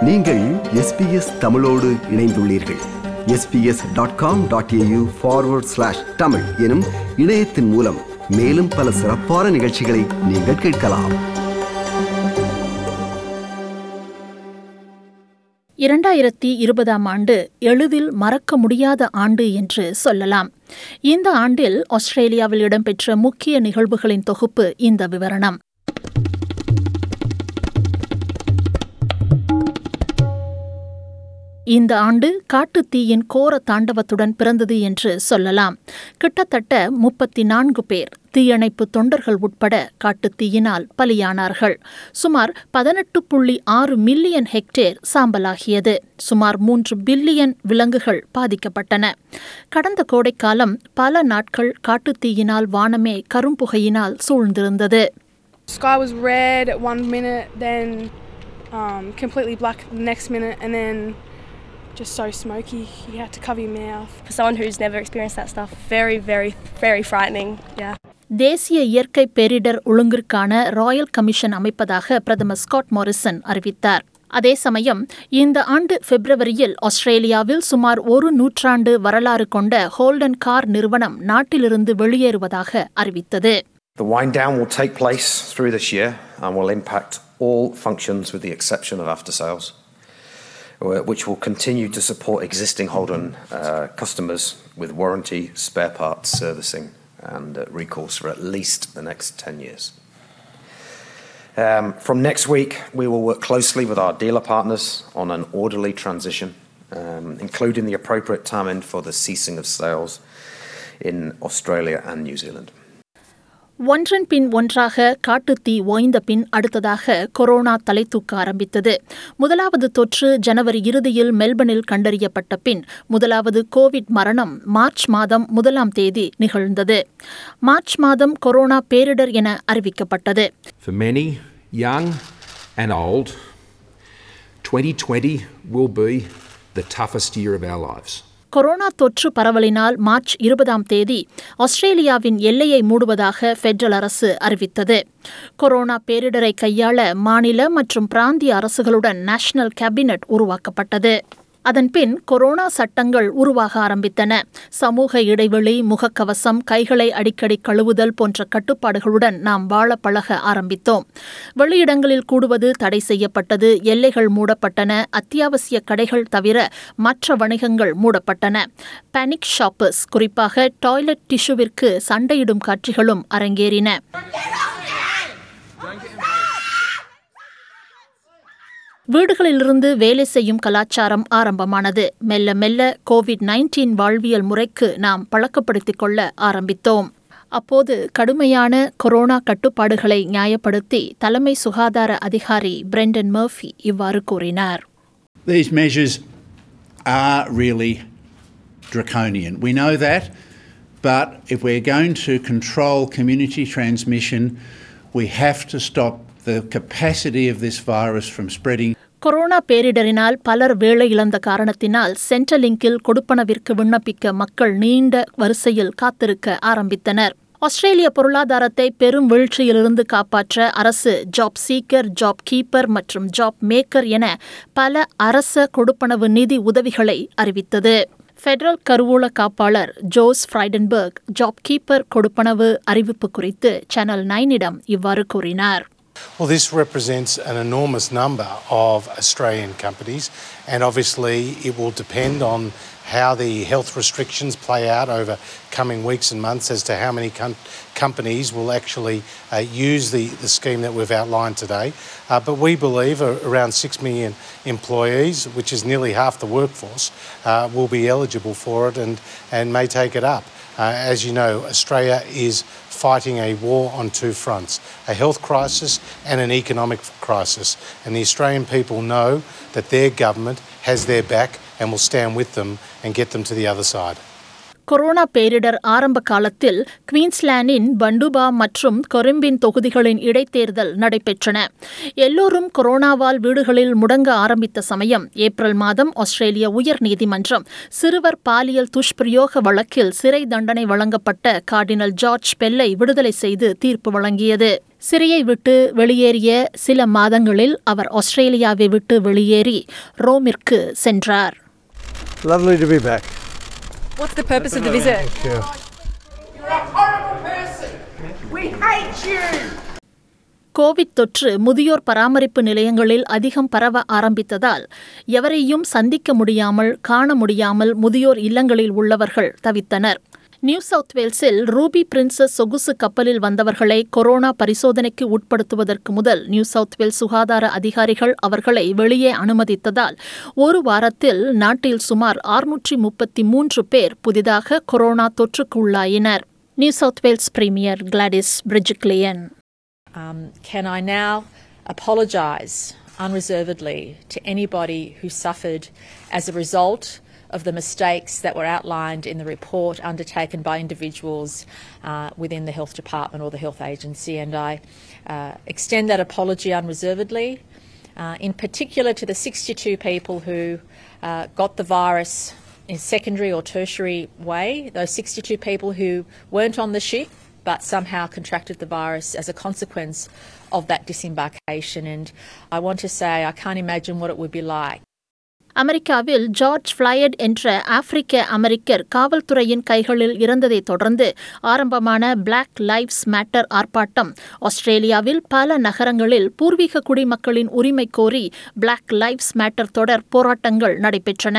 நீங்கள் எஸ்பிஎஸ் தமிழோடு இணைந்துள்ளீர்கள் SBS dot com dot AU forward slash Tamil எனும் இணையத்தின் மூலம் மேலும் பல சிறப்பான நிகழ்ச்சிகளை நீங்கள் கேட்கலாம் இரண்டாயிரத்தி இருபதாம் ஆண்டு எளிதில் மறக்க முடியாத ஆண்டு என்று சொல்லலாம் இந்த ஆண்டில் ஆஸ்திரேலியாவில் இடம்பெற்ற முக்கிய நிகழ்வுகளின் தொகுப்பு இந்த விவரணம் இந்த ஆண்டு காட்டுத்தீயின் கோர தாண்டவத்துடன் பிறந்தது என்று சொல்லலாம் கிட்டத்தட்ட முப்பத்தி நான்கு பேர் தீயணைப்பு தொண்டர்கள் உட்பட காட்டுத்தீயினால் பலியானார்கள் சுமார் பதினெட்டு புள்ளி ஆறு மில்லியன் ஹெக்டேர் சாம்பலாகியது சுமார் மூன்று பில்லியன் விலங்குகள் பாதிக்கப்பட்டன கடந்த கோடைக்காலம் பல நாட்கள் காட்டுத்தீயினால் வானமே கரும்புகையினால் சூழ்ந்திருந்தது Sky was red at one minute, then um, completely black the next minute, and then just so smoky you had to cover your mouth. For someone who's never experienced that stuff, very, very, very frightening. Yeah. தேசிய இயற்கை பேரிடர் ஒழுங்கிற்கான Royal commission அமைப்பதாக பிரதமர் Scott Morrison அறிவித்தார் அதே சமயம் இந்த ஆண்டு பிப்ரவரியில் ஆஸ்திரேலியாவில் சுமார் ஒரு நூற்றாண்டு வரலாறு கொண்ட ஹோல்டன் கார் நிறுவனம் நாட்டிலிருந்து வெளியேறுவதாக அறிவித்தது The wind down will take place through this year and will impact all functions with the exception of after sales, uh, which will continue to support existing Holden uh, customers with warranty, spare parts, servicing, and uh, recourse for at least the next 10 years. Um, from next week, we will work closely with our dealer partners on an orderly transition, um, including the appropriate timing for the ceasing of sales in Australia and New Zealand. ஒன்றன் பின் ஒன்றாக காட்டுத்தீ ஓய்ந்த பின் அடுத்ததாக corona தலை தூக்க ஆரம்பித்தது முதலாவது தொற்று ஜனவரி இறுதியில் மெல்பர்னில் கண்டறியப்பட்ட பின் முதலாவது கோவிட் மரணம் மார்ச் மாதம் முதலாம் தேதி நிகழ்ந்தது மார்ச் மாதம் கொரோனா பேரிடர் என அறிவிக்கப்பட்டது For many, young and old, 2020 will be the toughest year of our lives. Corona தொற்று பரவலினால் மார்ச் இருபதாம் தேதி ஆஸ்திரேலியாவின் எல்லையை மூடுவதாக பெடரல் அரசு அறிவித்தது கொரோனா பேரிடரை கையாள மாநில மற்றும் பிராந்திய அரசுகளுடன் நேஷனல் கேபினட் உருவாக்கப்பட்டது அதன்பின் கொரோனா சட்டங்கள் உருவாக ஆரம்பித்தன சமூக இடைவெளி முகக்கவசம் கைகளை அடிக்கடி கழுவுதல் போன்ற கட்டுப்பாடுகளுடன் நாம் வாழ பழக ஆரம்பித்தோம் வெளியிடங்களில் கூடுவது தடை செய்யப்பட்டது எல்லைகள் மூடப்பட்டன அத்தியாவசிய கடைகள் தவிர மற்ற வணிகங்கள் மூடப்பட்டன பேனிக் ஷாப்பர்ஸ் குறிப்பாக டாய்லெட் டிஷ்யூவிற்கு சண்டையிடும் காட்சிகளும் அரங்கேறின வீடுகளிலிருந்து வேலை செய்யும் கலாச்சாரம் ஆரம்பமானது மெல்ல மெல்ல கோவிட் நைன்டீன் வாழ்வியல் முறைக்கு நாம் பழக்கப்படுத்திக் கொள்ள ஆரம்பித்தோம் அப்போது கடுமையான கொரோனா கட்டுப்பாடுகளை நியாயப்படுத்தி தலைமை சுகாதார அதிகாரி பிரெண்டன் மர்ஃபி இவ்வாறு கூறினார் These measures are really draconian. We know that, but if we're going to control community transmission, we have to stop the capacity of this virus from spreading. Corona பேரிடரினால் பலர் வேலை இழந்த காரணத்தினால் சென்ட்ரலிங்கில் கொடுப்பனவிற்கு விண்ணப்பிக்க மக்கள் நீண்ட வரிசையில் காத்திருக்க ஆரம்பித்தனர் ஆஸ்திரேலிய பொருளாதாரத்தை பெரும் வீழ்ச்சியிலிருந்து காப்பாற்ற அரசு ஜாப் சீக்கர் ஜாப் கீப்பர் மற்றும் ஜாப் மேக்கர் என பல அரச கொடுப்பனவு நிதி உதவிகளை அறிவித்தது பெடரல் கருவூல காப்பாளர் ஜோஸ் ஃப்ரைடன்பர்க் ஜாப் கீப்பர் கொடுப்பனவு அறிவிப்பு குறித்து சேனல் நைனிடம் இவ்வாறு கூறினார் Well, this represents an enormous number of Australian companies, and obviously it will depend on how the health restrictions play out over coming weeks and months as to how many com- companies will actually uh, use the, the scheme that we've outlined today. Uh, but we believe uh, around 6 million employees, which is nearly half the workforce, uh, will be eligible for it and, and may take it up. Uh, as you know, Australia is fighting a war on two fronts a health crisis and an economic crisis. And the Australian people know that their government has their back and will stand with them and get them to the other side. Corona பேரிடர் ஆரம்ப காலத்தில் குவீன்ஸ்லாண்டின் பண்டுபா மற்றும் கொரிம்பின் தொகுதிகளின் இடைத்தேர்தல் நடைபெற்றன எல்லோரும் கொரோனாவால் வீடுகளில் முடங்க ஆரம்பித்த சமயம் ஏப்ரல் மாதம் ஆஸ்திரேலிய உயர் நீதிமன்றம் சிறுவர் பாலியல் துஷ்பிரயோக வழக்கில் சிறை தண்டனை வழங்கப்பட்ட கார்டினல் ஜார்ஜ் பெல்லை விடுதலை செய்து தீர்ப்பு வழங்கியது சிறையை விட்டு வெளியேறிய சில மாதங்களில் அவர் ஆஸ்திரேலியாவை விட்டு வெளியேறி ரோமிற்கு சென்றார் Lovely to be back. What's the purpose of the visit? Covid தொற்று முதியோர் பராமரிப்பு நிலையங்களில் அதிகம் பரவ ஆரம்பித்ததால் எவரையும் சந்திக்க முடியாமல் காண முடியாமல் முதியோர் இல்லங்களில் உள்ளவர்கள் தவித்தனர் நியூ சவுத் வேல்ஸில் ரூபி பிரின்சஸ் சொகுசு கப்பலில் வந்தவர்களை கொரோனா பரிசோதனைக்கு உட்படுத்துவதற்கு முதல் நியூ சவுத் வேல்ஸ் சுகாதார அதிகாரிகள் அவர்களை வெளியே அனுமதித்ததால் ஒரு வாரத்தில் நாட்டில் சுமார் அறுநூற்றி முப்பத்தி மூன்று பேர் புதிதாக கொரோனா தொற்றுக்கு உள்ளாயினர் New South Wales premier Gladys Berejiklian Um, can I now apologise unreservedly to anybody who suffered as a result of the mistakes that were outlined in the report undertaken by individuals uh, within the Health Department or the Health Agency? And I uh, extend that apology unreservedly, uh, in particular to the 62 people who uh, got the virus in secondary or tertiary way, those 62 people who weren't on the ship but somehow contracted the virus as a consequence of that disembarkation. And I want to say, I can't imagine what it would be like. அமெரிக்காவில் George Floyd என்ற ஆப்பிரிக்க அமெரிக்கர் காவல்துறையின் கைகளில் இறந்ததைத் தொடர்ந்து ஆரம்பமான black lives matter ஆர்ப்பாட்டம் ஆஸ்திரேலியாவில் பல நகரங்களில் பூர்வீக குடிமக்களின் உரிமை கோரி பிளாக் லைவ்ஸ் மேட்டர் தொடர் போராட்டங்கள் நடைபெற்றன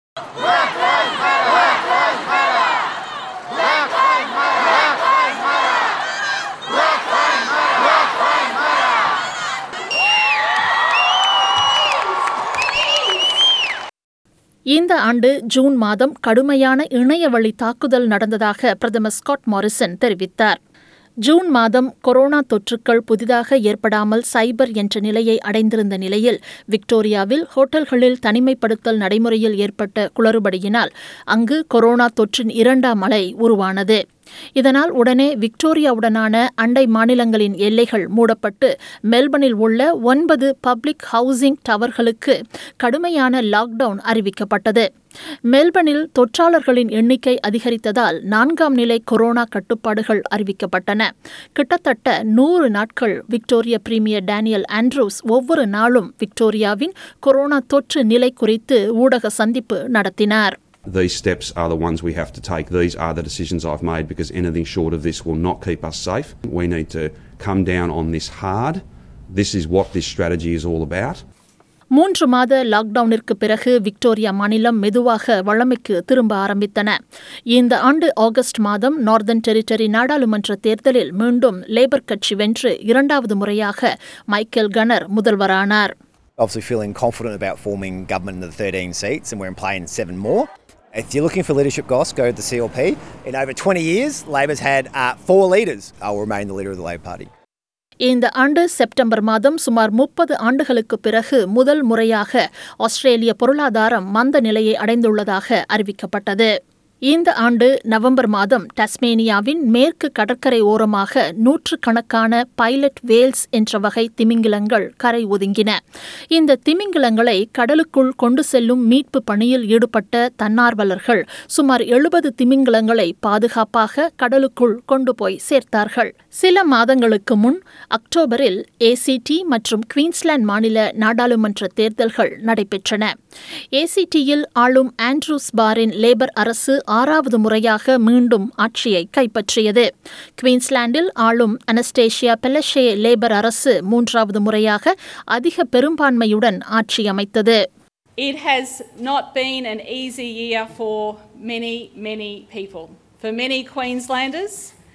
இந்த ஆண்டு ஜூன் மாதம் கடுமையான இணையவழி தாக்குதல் நடந்ததாக பிரதமர் ஸ்காட் மாரிசன் தெரிவித்தார் ஜூன் மாதம் கொரோனா தொற்றுக்கள் புதிதாக ஏற்படாமல் சைபர் என்ற நிலையை அடைந்திருந்த நிலையில் விக்டோரியாவில் ஹோட்டல்களில் தனிமைப்படுத்தல் நடைமுறையில் ஏற்பட்ட குளறுபடியினால் அங்கு கொரோனா தொற்றின் இரண்டாம் அலை உருவானது இதனால் உடனே விக்டோரியாவுடனான அண்டை மாநிலங்களின் எல்லைகள் மூடப்பட்டு மெல்பர்னில் உள்ள ஒன்பது பப்ளிக் ஹவுசிங் டவர்களுக்கு கடுமையான லாக்டவுன் அறிவிக்கப்பட்டது மெல்பர்னில் தொற்றாளர்களின் எண்ணிக்கை அதிகரித்ததால் நான்காம் நிலை கொரோனா கட்டுப்பாடுகள் அறிவிக்கப்பட்டன கிட்டத்தட்ட நூறு நாட்கள் விக்டோரியா பிரீமியர் டேனியல் ஆண்ட்ரூஸ் ஒவ்வொரு நாளும் விக்டோரியாவின் கொரோனா தொற்று நிலை குறித்து ஊடக சந்திப்பு நடத்தினார் These steps are the ones we have to take. These are the decisions I've made because anything short of this will not keep us safe. We need to come down on this hard. This is what this strategy is all about. மூன்று மாத லாக்டவுனிற்கு பிறகு Victoria மாநிலம் மெதுவாக வழமைக்கு திரும்ப ஆரம்பித்தன இந்த ஆண்டு August மாதம் நார்தன் டெரிட்டரி நாடாளுமன்ற தேர்தலில் மீண்டும் லேபர் கட்சி வென்று இரண்டாவது முறையாக மைக்கேல் கனர் முதல்வரானார் Obviously, feeling confident about forming government in the 13 seats, and we're in playing seven more. If you're looking for leadership, Goss, go to the CLP. In over 20 years, Labor's had uh, four leaders. I will remain the leader of the Labor Party. இந்த ஆண்டு September மாதம் சுமார் முப்பது ஆண்டுகளுக்கு பிறகு முதல் முறையாக ஆஸ்திரேலிய பொருளாதாரம் மந்த நிலையை அடைந்துள்ளதாக அறிவிக்கப்பட்டது இந்த ஆண்டு நவம்பர் மாதம் டஸ்மேனியாவின் மேற்கு கடற்கரை ஓரமாக நூற்றுக்கணக்கான பைலட் வேல்ஸ் என்ற வகை திமிங்கிலங்கள் கரை ஒதுங்கின இந்த திமிங்கிலங்களை கடலுக்குள் கொண்டு செல்லும் மீட்பு பணியில் ஈடுபட்ட தன்னார்வலர்கள் சுமார் எழுபது திமிங்கிலங்களை பாதுகாப்பாக கடலுக்குள் கொண்டு போய் சேர்த்தார்கள் சில மாதங்களுக்கு முன் அக்டோபரில் ஏசிடி மற்றும் குவீன்ஸ்லாந்து மாநில நாடாளுமன்ற தேர்தல்கள் நடைபெற்றன ஏசிடியில் ஆளும் ஆண்ட்ரூஸ் பாரின் லேபர் அரசு ஆறாவது முறையாக மீண்டும் ஆட்சியை கைப்பற்றியது குவீன்ஸ்லாண்டில் ஆளும் அனஸ்டேஷியா பெலஷே லேபர் அரசு மூன்றாவது முறையாக அதிக பெரும்பான்மையுடன் ஆட்சி அமைத்தது It has not been an easy year for many, many people. For many Queenslanders,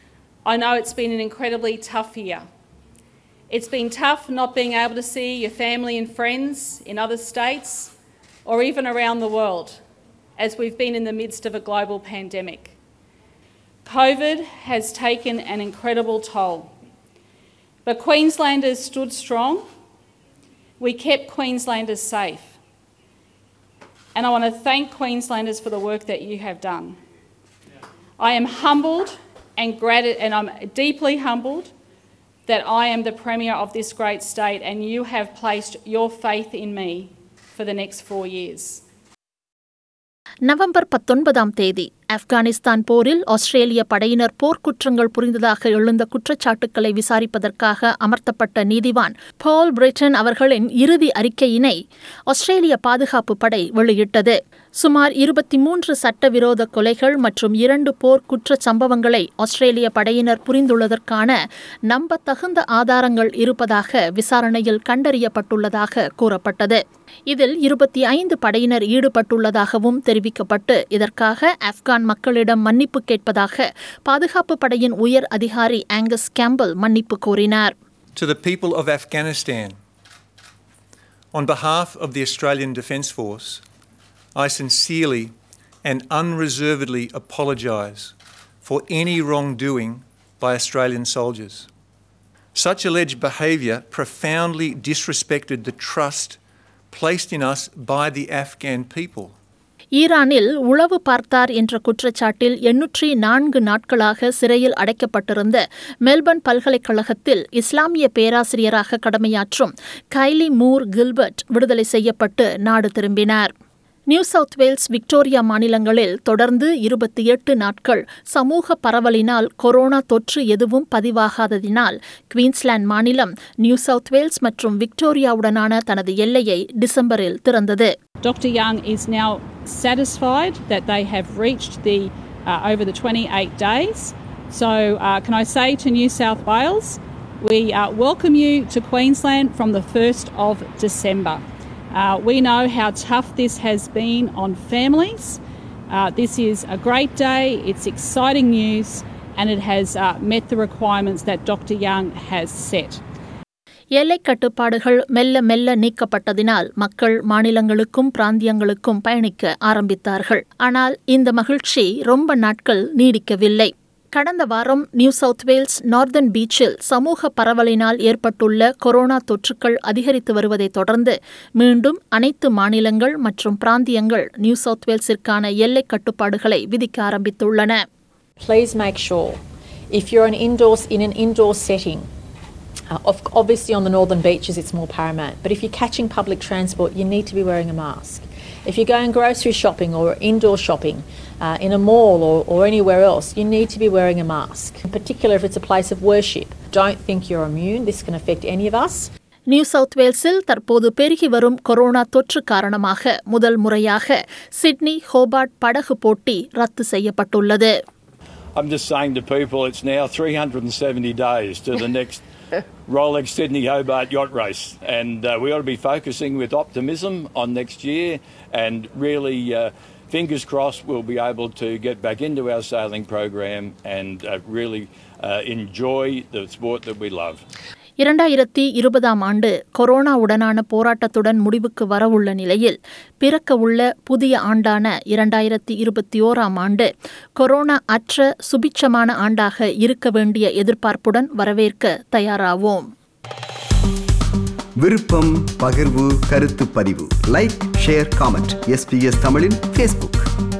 I know it's been an incredibly tough year. It's been tough not being able to see your family and friends in other states or even around the world as we've been in the midst of a global pandemic. COVID has taken an incredible toll. But Queenslanders stood strong. We kept Queenslanders safe. And I want to thank Queenslanders for the work that you have done. I am humbled and, grat- and I'm deeply humbled that I am the Premier of this great state and you have placed your faith in me for the next four years. November பத்தொன்பதாம் தேதி ஆப்கானிஸ்தான் போரில் ஆஸ்திரேலிய படையினர் போர்க்குற்றங்கள் புரிந்ததாக எழுந்த குற்றச்சாட்டுக்களை விசாரிப்பதற்காக அமர்த்தப்பட்ட நீதிவான் பால் Britain அவர்களின் இறுதி அறிக்கையினை ஆஸ்திரேலிய பாதுகாப்பு படை வெளியிட்டது சுமார் இருபத்தி மூன்று சட்டவிரோத கொலைகள் மற்றும் இரண்டு போர் குற்ற சம்பவங்களை ஆஸ்திரேலிய படையினர் புரிந்துள்ளதற்கான நம்பத்தகுந்த ஆதாரங்கள் இருப்பதாக விசாரணையில் கண்டறியப்பட்டுள்ளதாக கூறப்பட்டது இதில் இருபத்தி ஐந்து படையினர் ஈடுபட்டுள்ளதாகவும் தெரிவிக்கப்பட்டு இதற்காக ஆப்கான் மக்களிடம் மன்னிப்பு கேட்பதாக பாதுகாப்பு படையின் உயர் அதிகாரி ஆங்கஸ் கேம்பல் மன்னிப்பு கோரினார் To the people of Afghanistan, on behalf of the Australian Defence Force, I sincerely and unreservedly apologise for any wrongdoing by Australian soldiers. Such alleged behaviour profoundly disrespected the trust placed in us by the Afghan people. ஈரானில் உளவு பார்த்தார் என்ற குற்றச்சாட்டில் எண்ணூற்றி நான்கு நாட்களாக சிறையில் அடைக்கப்பட்டிருந்த Melbourne பல்கலைக்கழகத்தில் இஸ்லாமிய பேராசிரியராக கடமையாற்றும் கைலி மூர் கில்பர்ட் விடுதலை செய்யப்பட்டு நாடு திரும்பினார் நியூ சவுத் வேல்ஸ் விக்டோரியா மாநிலங்களில் தொடர்ந்து இருபத்தி எட்டு நாட்கள் சமூக பரவலினால் கொரோனா தொற்று எதுவும் பதிவாகாததினால் குவீன்ஸ்லாந்து மாநிலம் நியூ சவுத் வேல்ஸ் மற்றும் விக்டோரியாவுடனான தனது எல்லையை டிசம்பரில் திறந்தது Dr. Young is now satisfied that they have reached the uh, over the 28 days. So, uh, can I say to New South Wales, we uh, welcome you to Queensland from the 1st of December. Uh, we know how tough this has been on families. Uh, this is a great day, it's exciting news, and it has uh, met the requirements that Dr. Young has set. எல்லை கட்டுப்பாடுகள் மெல்ல மெல்ல நீக்கப்பட்டதினால் மக்கள் மாநிலங்களுக்கும் பிராந்தியங்களுக்கும் பயணிக்க ஆரம்பித்தார்கள் ஆனால் இந்த மகிழ்ச்சி ரொம்ப நாட்கள் நீடிக்கவில்லை கடந்த வாரம் நியூ சவுத் வேல்ஸ் நார்தன் பீச்சில் சமூக பரவலினால் ஏற்பட்டுள்ள கொரோனா தொற்றுக்கள் அதிகரித்து வருவதைத் தொடர்ந்து மீண்டும் அனைத்து மாநிலங்கள் மற்றும் பிராந்தியங்கள் நியூ சவுத் வேல்ஸிற்கான எல்லை கட்டுப்பாடுகளை விதிக்க ஆரம்பித்துள்ளன Please make sure if you're an indoors in an indoor setting, uh, of, obviously on the northern beaches it's more paramount, but if you're catching public transport, you need to be wearing a mask. If you're going grocery shopping or indoor shopping uh, in a mall or, or anywhere else, you need to be wearing a mask. In particular, if it's a place of worship, don't think you're immune. This can affect any of us. New South வேல்ஸில் தற்போது பெருகி வரும் corona தொற்று காரணமாக முதல் முறையாக Sydney Hobart படகு போட்டி ரத்து செய்யப்பட்டுள்ளது I'm just saying to people it's now 370 days to the next Rolex Sydney Hobart yacht race, and uh, we ought to be focusing with optimism on next year and really. Uh, Fingers crossed, we'll be able to get back into our sailing program and uh, really uh, enjoy the sport that we love. இரண்டாயிரத்தி இருபதாம் ஆண்டு கொரோனாவுடனான போராட்டத்துடன் முடிவுக்கு வரவுள்ள நிலையில் பிறக்கவுள்ள புதிய ஆண்டான இரண்டாயிரத்தி இருபத்தி ஓராம் ஆண்டு கொரோனா அற்ற சுபிட்சமான ஆண்டாக இருக்க வேண்டிய எதிர்பார்ப்புடன் வரவேற்க தயாராவோம் விருப்பம் பகிர்வு கருத்து பதிவு லைக் ஷேர் காமெண்ட் எஸ்பிஎஸ் தமிழின் ஃபேஸ்புக்